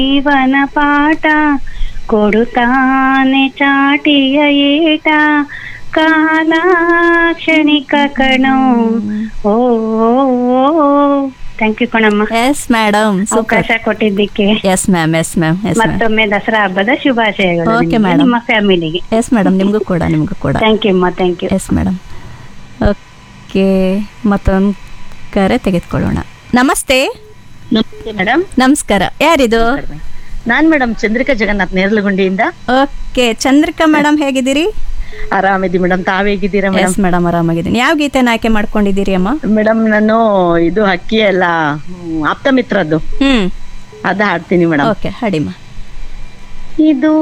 ಜೀವನ ಪಾಠ ಕೊಡುತ್ತಾನೆ ಚಾಟಿಯ ಏಟ ಕಾಲ ಕ್ಷಣಿಕ ಕಣೋ ಓ ಥ್ಯಾಂಕ್ ಯು ಕಣಮ್ಮ ಎಸ್ ಮೇಡಮ್ ಸೂಪರ್ ಅವಕಾಶ ಕೊಟ್ಟಿದ್ದಕ್ಕೆ yes ma'am yes ma'am yes ma'am ಮತ್ತೊಮ್ಮೆ ದಸರಾ ಹಬ್ಬದ ಶುಭಾಶಯಗಳು Okay, ನಿಮ್ಗೆ, madam. ನಿಮ್ಮ ಫ್ಯಾಮಿಲಿಗೆ ಎಸ್ ಮೇಡಮ್ ನಿಮಗೂ ಕೂಡ ನಿಮಗೂ ಕೂಡ ಥ್ಯಾಂಕ್ ಯು ಅಮ್ಮ thank you yes madam okay ಮತ್ತೊಂದು ಕರೆ ತೆಗೆದುಕೊಳ್ಳೋಣ ನಮಸ್ತೆ ನಮಸ್ತೆ ಮೇಡಮ್ ನಮಸ್ಕಾರ ಯಾರಿದು ನಾನ್ ಮೇಡಮ್ ಚಂದ್ರಿಕಾ ಜಗನ್ನಾಥ್ ನೇರ್ಲಗುಂಡಿಯಿಂದ ಓಕೆ ಚಂದ್ರಿಕಾ ಮೇಡಮ್ ಹೇಗಿದ್ದೀರಿ ಆರಾಮಿದ್ದಿ ಮೇಡಮ್ ತಾವ್ ಹೇಗಿದ್ದೀರಾ ಮೇಡಮ್ ಎಸ್ ಮೇಡಮ್ ಆರಾಮಾಗಿದ್ದೀನಿ ಯಾವ ಗೀತೆನ ಆಯ್ಕೆ ಮಾಡ್ಕೊಂಡಿದ್ದೀರಿ ಅಮ್ಮ ಮೇಡಮ್ ನಾನು ಇದು ಅಕ್ಕಿ ಎಲ್ಲ ಹ್ಮ್, ಆಪ್ತ ಮಿತ್ರದ್ದು ಹ್ಮ್ ಅದ ಹಾಡ್ತೀನಿ ಮೇಡಮ್ ಓಕೆ ಹಾಡಿಮ್ಮ ಇದು